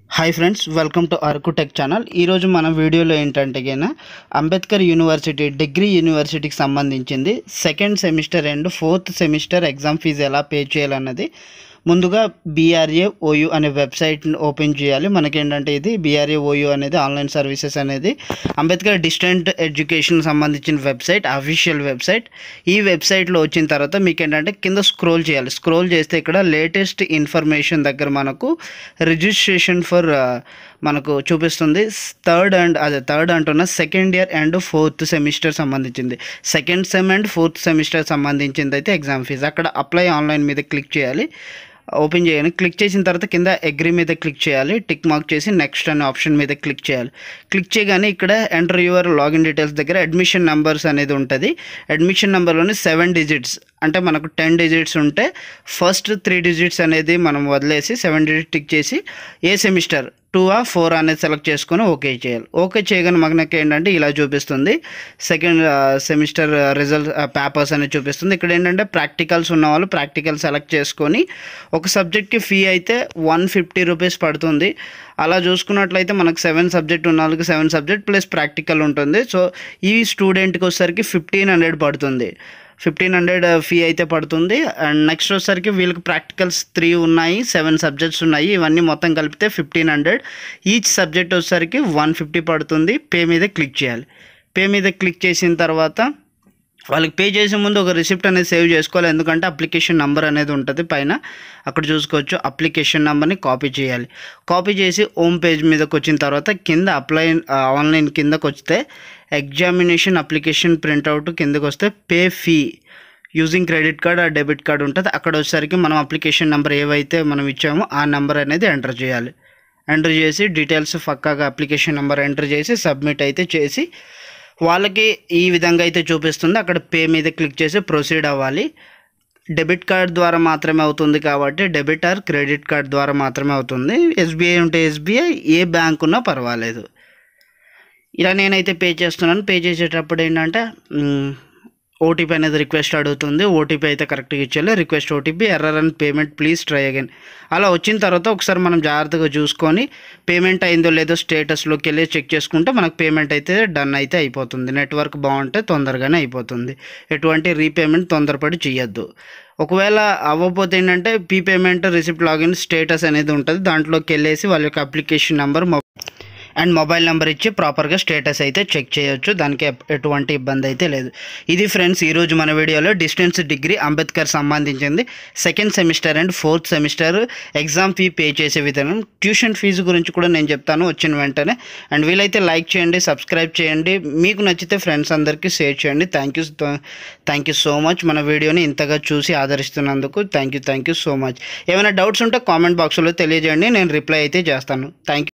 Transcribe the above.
hi friends welcome to Araku tech channel ఈరోజు మన వీడియోలో ఏంటంటే గిన అంబేద్కర్ యూనివర్సిటీ డిగ్రీ యూనివర్సిటీకి సంబంధించింది second semester and fourth semester exam fee ఎలా పే చేయాలన్నది ముందుగా బీఆర్ఏ ఓయూ అనే వెబ్సైట్ ఓపెన్ చేయాలి మనకేంటంటే ఇది బీఆర్ఏ ఓయూ అనేది ఆన్లైన్ సర్వీసెస్ అనేది అంబేద్కర్ డిస్టెంట్ ఎడ్యుకేషన్ సంబంధించిన వెబ్సైట్ అఫీషియల్ వెబ్సైట్ ఈ వెబ్సైట్లో వచ్చిన తర్వాత మీకు ఏంటంటే కింద స్క్రోల్ చేయాలి స్క్రోల్ చేస్తే ఇక్కడ లేటెస్ట్ ఇన్ఫర్మేషన్ దగ్గర మనకు రిజిస్ట్రేషన్ ఫర్ మనకు చూపిస్తుంది థర్డ్ అండ్ అదే థర్డ్ అంటున్న second year and fourth semester సంబంధించింది second sem and fourth semester సంబంధించింది అయితే ఎగ్జామ్ ఫీజు అక్కడ అప్లై ఆన్లైన్ మీద క్లిక్ చేయాలి ఓపెన్ చేయాలి క్లిక్ చేసిన తర్వాత కింద అగ్రి మీద క్లిక్ చేయాలి టిక్ మార్క్ చేసి నెక్స్ట్ అనే ఆప్షన్ మీద క్లిక్ చేయాలి క్లిక్ చేయగానే ఇక్కడ ఎంటర్ యువర్ లాగిన్ డీటెయిల్స్ దగ్గర అడ్మిషన్ నెంబర్స్ అనేది ఉంటుంది అడ్మిషన్ నెంబర్లోని సెవెన్ డిజిట్స్ అంటే మనకు టెన్ డిజిట్స్ ఉంటే ఫస్ట్ త్రీ డిజిట్స్ అనేది మనం వదిలేసి సెవెన్ డిజిట్ టిక్ చేసి ఏ సెమిస్టర్ టూ ఆ ఫోర్ అనేది సెలెక్ట్ చేసుకొని ఓకే చేయాలి ఓకే చేయగానే మనకి ఏంటంటే ఇలా చూపిస్తుంది సెకండ్ సెమిస్టర్ రిజల్ట్ పేపర్స్ అనేది చూపిస్తుంది ఇక్కడ ఏంటంటే ప్రాక్టికల్స్ ఉన్న వాళ్ళు ప్రాక్టికల్ సెలెక్ట్ చేసుకొని ఒక సబ్జెక్ట్కి ఫీ అయితే వన్ ఫిఫ్టీ రూపీస్ పడుతుంది అలా చూసుకున్నట్లయితే మనకు సెవెన్ సబ్జెక్ట్ ఉన్న వాళ్ళకి సెవెన్ సబ్జెక్ట్ ప్లస్ ప్రాక్టికల్ ఉంటుంది సో ఈ స్టూడెంట్కి వచ్చేసరికి ఫిఫ్టీన్ హండ్రెడ్ పడుతుంది ఫిఫ్టీన్ హండ్రెడ్ ఫీ అయితే పడుతుంది అండ్ నెక్స్ట్ వచ్చేసరికి వీళ్ళకి ప్రాక్టికల్స్ త్రీ ఉన్నాయి సెవెన్ సబ్జెక్ట్స్ ఉన్నాయి ఇవన్నీ మొత్తం కలిపితే ఫిఫ్టీన్ హండ్రెడ్ ఈచ్ సబ్జెక్ట్ వచ్చేసరికి వన్ ఫిఫ్టీ పడుతుంది పే మీద క్లిక్ చేయాలి పే మీద క్లిక్ చేసిన తర్వాత వాళ్ళకి పే చేసే ముందు ఒక రిసిప్ట్ అనేది సేవ్ చేసుకోవాలి ఎందుకంటే అప్లికేషన్ నెంబర్ అనేది ఉంటుంది పైన అక్కడ చూసుకోవచ్చు అప్లికేషన్ నెంబర్ని కాపీ చేయాలి కాపీ చేసి హోమ్ పేజ్ మీదకి వచ్చిన తర్వాత కింద అప్లై ఆన్లైన్ కిందకు వస్తే ఎగ్జామినేషన్ అప్లికేషన్ ప్రింట్అవుట్ కిందకు వస్తే pay fee using credit card ఆ డెబిట్ కార్డ్ ఉంటుంది అక్కడ వచ్చేసరికి మనం అప్లికేషన్ నెంబర్ ఏవైతే మనం ఇచ్చామో ఆ నెంబర్ అనేది ఎంటర్ చేయాలి ఎంటర్ చేసి డీటెయిల్స్ పక్కాగా అప్లికేషన్ నెంబర్ ఎంటర్ చేసి సబ్మిట్ అయితే చేసి వాళ్ళకి ఈ విధంగా అయితే చూపిస్తుంది అక్కడ పే మీద క్లిక్ చేసి ప్రొసీడ్ అవ్వాలి డెబిట్ కార్డ్ ద్వారా మాత్రమే అవుతుంది కాబట్టి డెబిట్ ఆర్ క్రెడిట్ కార్డ్ ద్వారా మాత్రమే అవుతుంది ఎస్బీఐ ఉంటే ఎస్బీఐ ఏ బ్యాంక్ ఉన్నా పర్వాలేదు ఇలా నేనైతే పే చేస్తున్నాను పే చేసేటప్పుడు ఏంటంటే ఓటీపీ అనేది రిక్వెస్ట్ అడుగుతుంది ఓటీపీ అయితే కరెక్ట్గా ఇచ్చేయాలి request OTP error and payment please try again అలా వచ్చిన తర్వాత ఒకసారి మనం జాగ్రత్తగా చూసుకొని పేమెంట్ అయిందో లేదో స్టేటస్లోకి వెళ్ళి చెక్ చేసుకుంటే మనకు పేమెంట్ అయితే డన్ అయితే అయిపోతుంది నెట్వర్క్ బాగుంటే తొందరగానే అయిపోతుంది ఎటువంటి రీపేమెంట్ తొందరపడి చేయొద్దు ఒకవేళ అవ్వకపోతే ఏంటంటే పీ పేమెంట్ రిసిప్ట్ లాగిన్ స్టేటస్ అనేది ఉంటుంది దాంట్లోకి వెళ్ళేసి వాళ్ళ యొక్క application number and mobile number ఇచ్చి ప్రాపర్గా స్టేటస్ అయితే చెక్ చేయొచ్చు దానికి ఎప్- ఎటువంటి ఇబ్బంది అయితే లేదు ఇది ఫ్రెండ్స్ ఈరోజు మన వీడియోలో డిస్టెన్స్ డిగ్రీ అంబేద్కర్ సంబంధించింది second semester and fourth semester exam fee pay చేసే విధానం ట్యూషన్ ఫీజు గురించి కూడా నేను చెప్తాను వచ్చిన వెంటనే అండ్ వీలైతే లైక్ చేయండి సబ్స్క్రైబ్ చేయండి మీకు నచ్చితే ఫ్రెండ్స్ అందరికీ షేర్ చేయండి thank you thank you so much మన వీడియోని ఇంతగా చూసి ఆదరిస్తున్నందుకు thank you thank you so much ఏమైనా డౌట్స్ ఉంటే కామెంట్ బాక్స్లో తెలియజేయండి నేను రిప్లై అయితే చేస్తాను థ్యాంక్